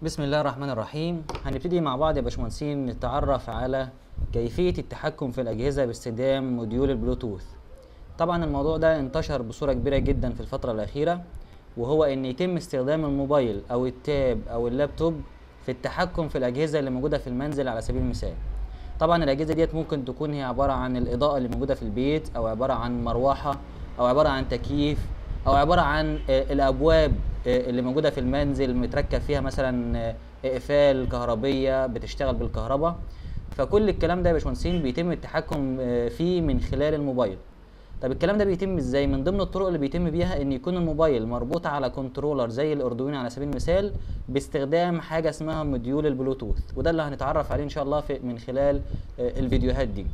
بسم الله الرحمن الرحيم هنبتدي مع بعض يا باشمهندسين نتعرف على كيفية التحكم في الأجهزة باستخدام موديول البلوتوث طبعا الموضوع ده انتشر بصورة كبيرة جدا في الفترة الأخيرة وهو إن يتم استخدام الموبايل أو التاب أو اللابتوب في التحكم في الأجهزة اللي موجودة في المنزل على سبيل المثال طبعا الأجهزة ديت ممكن تكون هي عبارة عن الإضاءة اللي موجودة في البيت أو عبارة عن مروحة أو عبارة عن تكييف أو عبارة عن آه، الأبواب آه، اللي موجودة في المنزل متركب فيها مثلا آه، إقفال كهربية بتشتغل بالكهرباء فكل الكلام ده يا باشمهندسين بيتم التحكم آه، فيه من خلال الموبايل طب الكلام ده بيتم ازاي من ضمن الطرق اللي بيتم بيها ان يكون الموبايل مربوط على كنترولر زي الاردوينو على سبيل المثال باستخدام حاجه اسمها موديول البلوتوث وده اللي هنتعرف عليه ان شاء الله في من خلال آه، الفيديوهات دي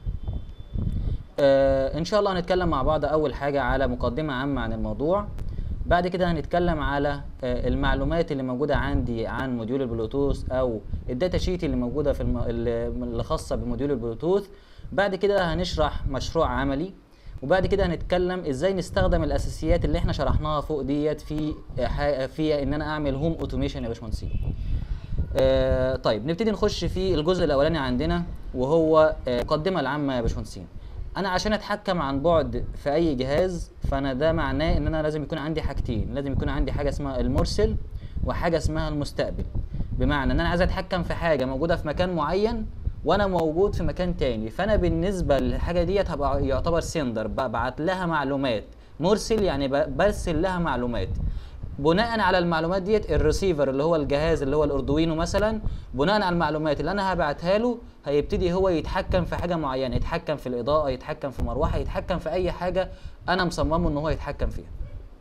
آه، ان شاء الله هنتكلم مع بعض اول حاجه على مقدمه عامه عن الموضوع بعد كده هنتكلم على آه، المعلومات اللي موجوده عندي عن موديول البلوتوث او الداتا شيت اللي موجوده في الم... اللي اللي خاصه بموديول البلوتوث بعد كده هنشرح مشروع عملي وبعد كده هنتكلم ازاي نستخدم الاساسيات اللي احنا شرحناها فوق ديت في آه، ح- في ان انا اعمل هوم اوتوميشن يا باشمهندسين آه، طيب نبتدي نخش في الجزء الاولاني عندنا وهو آه، المقدمه العامه يا باشمهندسين انا عشان اتحكم عن بعد في اي جهاز فانا ده معناه ان انا لازم يكون عندي حاجتين لازم يكون عندي حاجه اسمها المرسل وحاجه اسمها المستقبل بمعنى ان انا عايز اتحكم في حاجه موجوده في مكان معين وانا موجود في مكان تاني فانا بالنسبه للحاجه ديت هبقى يعتبر سندر ببعت لها معلومات مرسل يعني ب- برسل لها معلومات بناء على المعلومات ديت الريسيفر اللي هو الجهاز اللي هو الاردوينو مثلا بناء على المعلومات اللي انا هبعتها له هيبتدي هو يتحكم في حاجه معينه يتحكم في الاضاءه يتحكم في مروحه يتحكم في اي حاجه انا مصممه ان هو يتحكم فيها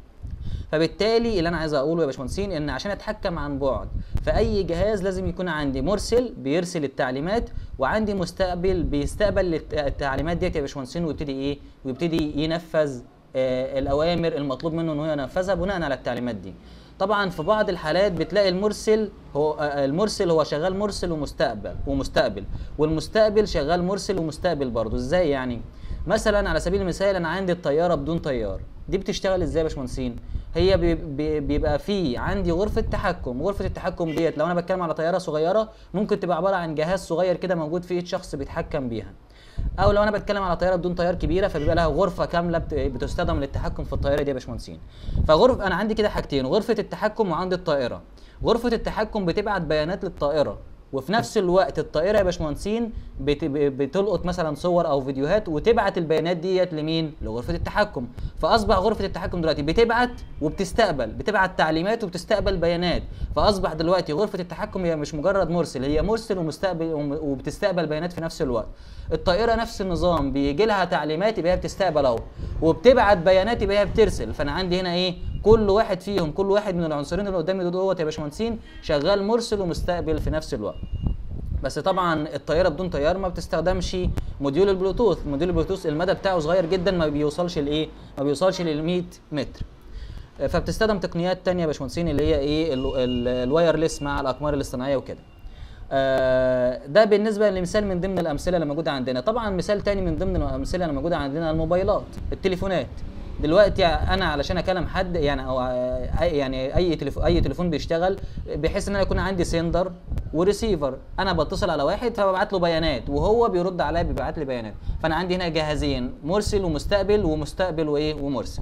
فبالتالي اللي انا عايز اقوله يا باشمهندسين ان عشان اتحكم عن بعد في اي جهاز لازم يكون عندي مرسل بيرسل التعليمات وعندي مستقبل بيستقبل الت- التعليمات ديت يا باشمهندسين ويبتدي ايه ويبتدي ينفذ آه الاوامر المطلوب منه ان هو ينفذها بناء على التعليمات دي طبعا في بعض الحالات بتلاقي المرسل هو آه، المرسل هو شغال مرسل ومستقبل ومستقبل والمستقبل شغال مرسل ومستقبل برضه ازاي يعني مثلا على سبيل المثال انا عندي الطياره بدون طيار دي بتشتغل ازاي يا باشمهندسين هي بي- بي- بيبقى في عندي غرفه تحكم غرفه التحكم ديت لو انا بتكلم على طياره صغيره ممكن تبقى عباره عن جهاز صغير كده موجود في ايد شخص بيتحكم بيها او لو انا بتكلم على طياره بدون طيار كبيره فبيبقى لها غرفه كامله بت- بتستخدم للتحكم في الطياره دي يا باشمهندسين فغرف انا عندي كده حاجتين غرفه التحكم وعندي الطائره غرفه التحكم بتبعت بيانات للطائره وفي نفس الوقت الطائره يا باشمهندسين بت- ب- بتلقط مثلا صور او فيديوهات وتبعت البيانات ديت لمين لغرفه التحكم فاصبح غرفه التحكم دلوقتي بتبعت وبتستقبل بتبعت تعليمات وبتستقبل بيانات فاصبح دلوقتي غرفه التحكم هي مش مجرد مرسل هي مرسل ومستقبل وم- وبتستقبل بيانات في نفس الوقت الطائره نفس النظام بيجي لها تعليمات يبقى هي بتستقبل اهو وبتبعت بيانات يبقى هي بترسل فانا عندي هنا ايه كل واحد فيهم كل واحد من العنصرين اللي قدامي دول دوت يا باشمهندسين شغال مرسل ومستقبل في نفس الوقت بس طبعا الطياره بدون طيار ما بتستخدمش موديول البلوتوث موديول البلوتوث المدى بتاعه صغير جدا ما بيوصلش لايه ما بيوصلش لل 100 متر فبتستخدم تقنيات تانية يا باشمهندسين اللي هي ايه ال- ال- الوايرلس مع الاقمار الاصطناعيه وكده آه، ده بالنسبه لمثال من ضمن الامثله اللي موجوده عندنا طبعا مثال تاني من ضمن الامثله اللي موجوده عندنا الموبايلات التليفونات دلوقتي انا علشان اكلم حد يعني او آه، أي- يعني اي تليفون اي تليفون بيشتغل بحيث ان انا يكون عندي سندر وريسيفر انا بتصل على واحد فببعت له بيانات وهو بيرد عليا بيبعت لي بيانات فانا عندي هنا جهازين مرسل ومستقبل ومستقبل وايه ومرسل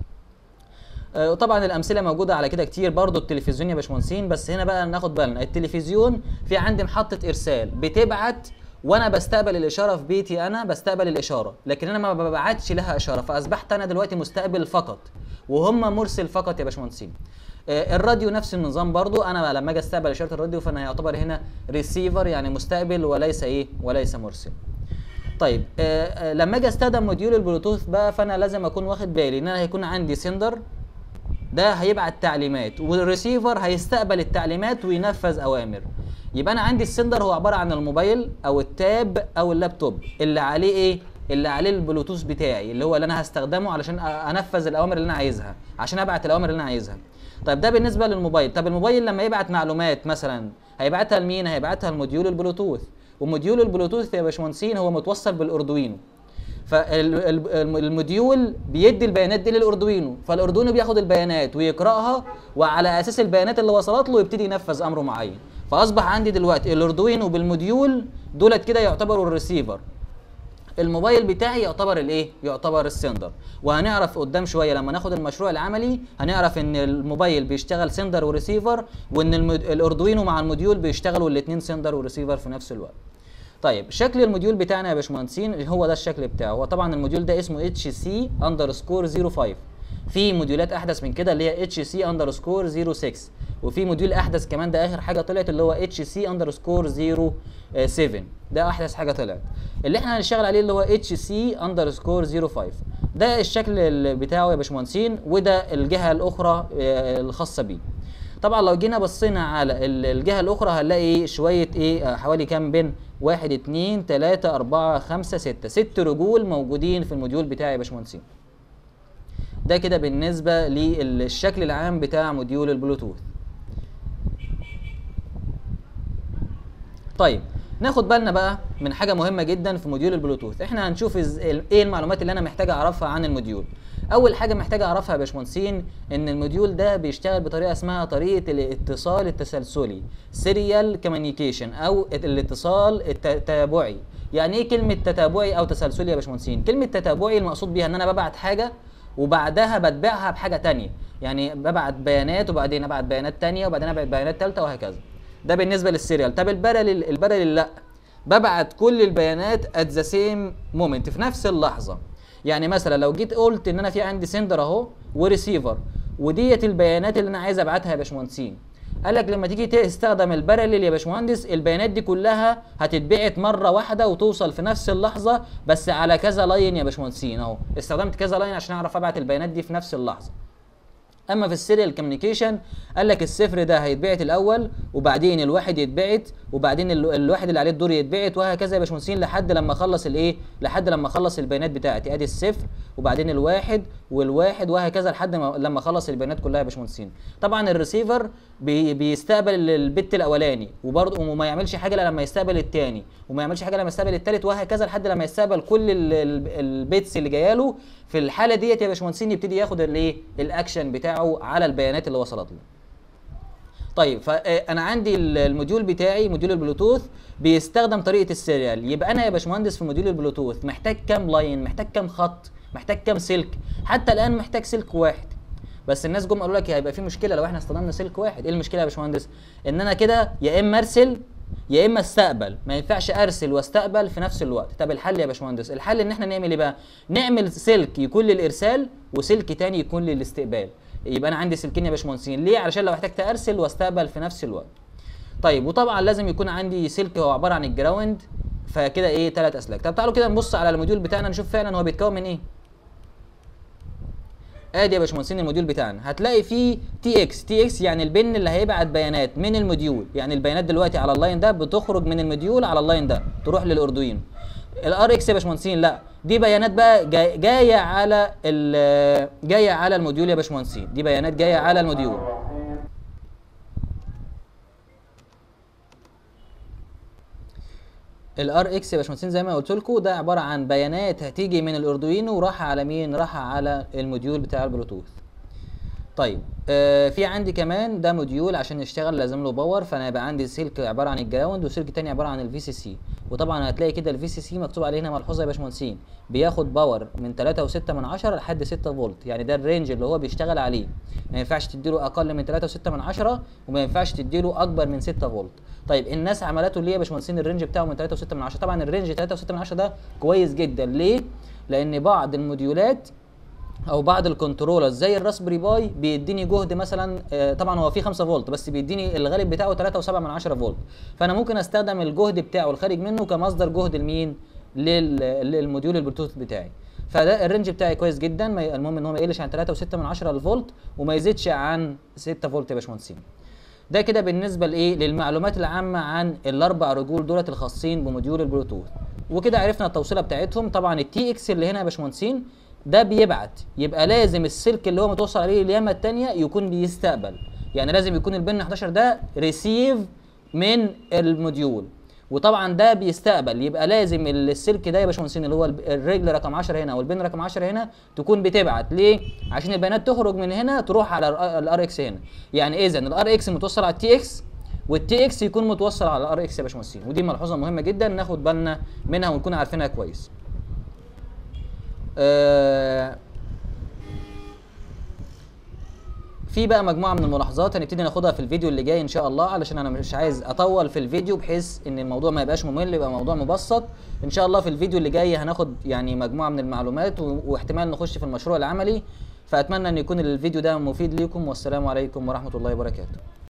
آه، وطبعا الامثله موجوده على كده كتير برضو التلفزيون يا باشمهندسين بس هنا بقى ناخد بالنا التلفزيون في عندي محطه ارسال بتبعت وانا بستقبل الاشاره في بيتي انا بستقبل الاشاره لكن انا ما ببعتش لها اشاره فاصبحت انا دلوقتي مستقبل فقط وهم مرسل فقط يا باشمهندسين آه، الراديو نفس النظام برضو انا لما اجي استقبل اشاره الراديو فانا يعتبر هنا ريسيفر يعني مستقبل وليس ايه وليس مرسل طيب آه آه لما اجي استخدم موديول البلوتوث بقى فانا لازم اكون واخد بالي ان انا هيكون عندي سندر ده هيبعت تعليمات والريسيفر هيستقبل التعليمات وينفذ اوامر يبقى انا عندي السندر هو عباره عن الموبايل او التاب او اللابتوب اللي عليه ايه اللي عليه البلوتوث بتاعي اللي هو اللي انا هستخدمه علشان أ- انفذ الاوامر اللي انا عايزها عشان ابعت الاوامر اللي انا عايزها طيب ده بالنسبه للموبايل طب الموبايل لما يبعت معلومات مثلا هيبعتها لمين هيبعتها لموديول البلوتوث وموديول البلوتوث يا باشمهندسين هو متوصل بالاردوينو فالموديول بيدي البيانات دي للاردوينو فالاردوينو بياخد البيانات ويقراها وعلى اساس البيانات اللي وصلت له يبتدي ينفذ امره معين فاصبح عندي دلوقتي الاردوينو بالموديول دولت كده يعتبروا الريسيفر الموبايل بتاعي يعتبر الايه يعتبر السندر وهنعرف قدام شويه لما ناخد المشروع العملي هنعرف ان الموبايل بيشتغل سندر وريسيفر وان المد... الاردوينو مع الموديول بيشتغلوا الاثنين سندر وريسيفر في نفس الوقت طيب شكل الموديول بتاعنا يا باشمهندسين هو ده الشكل بتاعه هو طبعا الموديول ده اسمه اتش سي اندرسكور 05 في موديولات احدث من كده اللي هي اتش سي اندرسكور 06 وفي موديول احدث كمان ده اخر حاجه طلعت اللي هو اتش سي اندرسكور 07 ده احدث حاجه طلعت اللي احنا هنشتغل عليه اللي هو اتش سي اندرسكور 05 ده الشكل اللي بتاعه يا باشمهندسين وده الجهه الاخرى آه، الخاصه بيه طبعا لو جينا بصينا على ال- الجهه الاخرى هنلاقي شويه ايه آه، حوالي كام بن واحد اتنين تلاتة أربعة خمسة ستة ست رجول موجودين في الموديول بتاعي يا باشمهندسين ده كده بالنسبة للشكل العام بتاع موديول البلوتوث طيب ناخد بالنا بقى من حاجه مهمه جدا في موديول البلوتوث احنا هنشوف إز... ايه المعلومات اللي انا محتاج اعرفها عن الموديول اول حاجه محتاج اعرفها يا باشمهندسين ان الموديول ده بيشتغل بطريقه اسمها طريقه الاتصال التسلسلي سيريال كوميونيكيشن او الاتصال التتابعي يعني ايه كلمه تتابعي او تسلسلي يا باشمهندسين كلمه تتابعي المقصود بيها ان انا ببعت حاجه وبعدها بتبعها بحاجه تانية يعني ببعت بيانات وبعدين ابعت بيانات تانية وبعدين ابعت بيانات تالتة وهكذا ده بالنسبه للسيريال طب البارلل البارلل لا ببعت كل البيانات ات ذا سيم مومنت في نفس اللحظه يعني مثلا لو جيت قلت ان انا في عندي سندر اهو وريسيفر وديت البيانات اللي انا عايز ابعتها يا باشمهندسين قال لك لما تيجي تستخدم البارلل يا باشمهندس البيانات دي كلها هتتبعت مره واحده وتوصل في نفس اللحظه بس على كذا لاين يا باشمهندسين اهو استخدمت كذا لاين عشان اعرف ابعت البيانات دي في نفس اللحظه اما في السيريال كوميونيكيشن قال لك الصفر ده هيتبعت الاول وبعدين الواحد يتبعت وبعدين ال- الواحد اللي عليه الدور يتبعت وهكذا يا باشمهندسين لحد لما اخلص الايه لحد لما اخلص البيانات بتاعتي ادي الصفر وبعدين الواحد والواحد وهكذا لحد ما لما اخلص البيانات كلها يا باشمهندسين طبعا الريسيفر بي بيستقبل ال- البت الاولاني وبرضه وما يعملش حاجه الا لما يستقبل الثاني وما يعملش حاجه لما يستقبل الثالث وهكذا لحد لما يستقبل كل ال- ال- البيتس اللي جايه له في الحاله ديت يا باشمهندسين يبتدي ياخد الايه الاكشن بتاعه على البيانات اللي وصلت له طيب فانا عندي ال- الموديول بتاعي موديول البلوتوث بيستخدم طريقه السيريال يبقى انا يا باشمهندس في موديول البلوتوث محتاج كام لاين محتاج كام خط محتاج كام سلك حتى الان محتاج سلك واحد بس الناس جم قالوا لك هيبقى في مشكله لو احنا استخدمنا سلك واحد ايه المشكله يا باشمهندس ان انا كده يا اما ارسل يا اما استقبل ما ينفعش ارسل واستقبل في نفس الوقت طب الحل يا باشمهندس الحل ان احنا نعمل ايه بقى نعمل سلك يكون للارسال وسلك تاني يكون للاستقبال يبقى انا عندي سلكين يا باشمهندسين ليه علشان لو احتجت ارسل واستقبل في نفس الوقت طيب وطبعا لازم يكون عندي سلك هو عباره عن الجراوند فكده ايه ثلاث اسلاك طب تعالوا كده نبص على الموديول بتاعنا نشوف فعلا هو بيتكون من ايه ادي يا باشمهندسين الموديول بتاعنا هتلاقي فيه تي اكس تي اكس يعني البن اللي هيبعت بيانات من الموديول يعني البيانات دلوقتي على اللاين ده بتخرج من الموديول على اللاين ده تروح للاردوينو الار اكس يا باشمهندسين لا دي بيانات بقى جاي- جايه على ال- جايه على الموديول يا باشمهندسين دي بيانات جايه على الموديول الار اكس يا باشمهندسين زي ما قلت لكم ده عباره عن بيانات هتيجي من الاردوينو وراح على مين راح على الموديول بتاع البلوتوث طيب آه في عندي كمان ده موديول عشان يشتغل لازم له باور فانا يبقى عندي سلك عباره عن الجراوند وسلك تاني عباره عن الفي سي سي وطبعا هتلاقي كده الفي سي سي مكتوب عليه هنا ملحوظه يا باشمهندسين بياخد باور من 3.6 من 10 لحد 6 فولت يعني ده الرينج اللي هو بيشتغل عليه ما ينفعش تديله اقل من 3.6 من 10 وما ينفعش تديله اكبر من 6 فولت طيب الناس عملته ليه يا باشمهندسين الرينج بتاعه من 3.6 من 10 طبعا الرينج 3.6 من 10 ده كويس جدا ليه لان بعض الموديولات او بعض الكنترولرز زي الراسبري باي بيديني جهد مثلا آه، طبعا هو فيه 5 فولت بس بيديني الغالب بتاعه 3.7 من 10 فولت فانا ممكن استخدم الجهد بتاعه الخارج منه كمصدر جهد لمين لل- للموديول البلوتوث بتاعي فده الرينج بتاعي كويس جدا ما ي- المهم ان هو ما يقلش عن 3.6 من 10 الفولت وما يزيدش عن 6 فولت يا باشمهندسين ده كده بالنسبه لايه للمعلومات العامه عن الاربع رجول دولت الخاصين بموديول البلوتوث وكده عرفنا التوصيله بتاعتهم طبعا التي اكس اللي هنا يا باشمهندسين ده بيبعت يبقى لازم السلك اللي هو متوصل عليه اليمه الثانيه يكون بيستقبل يعني لازم يكون البن 11 ده ريسيف من الموديول وطبعا ده بيستقبل يبقى لازم السلك ده يا باشمهندسين اللي هو الب- الرجل رقم 10 هنا والبن رقم 10 هنا تكون بتبعت ليه عشان البيانات تخرج من هنا تروح على الار اكس هنا يعني اذا الار اكس متوصل على التي اكس والتي اكس يكون متوصل على الار اكس يا باشمهندسين ودي ملحوظه مهمه جدا ناخد بالنا منها ونكون عارفينها كويس آه في بقى مجموعه من الملاحظات هنبتدي ناخدها في الفيديو اللي جاي ان شاء الله علشان انا مش عايز اطول في الفيديو بحيث ان الموضوع ما يبقاش ممل يبقى موضوع مبسط ان شاء الله في الفيديو اللي جاي هناخد يعني مجموعه من المعلومات و- واحتمال نخش في المشروع العملي فاتمنى ان يكون الفيديو ده مفيد ليكم والسلام عليكم ورحمه الله وبركاته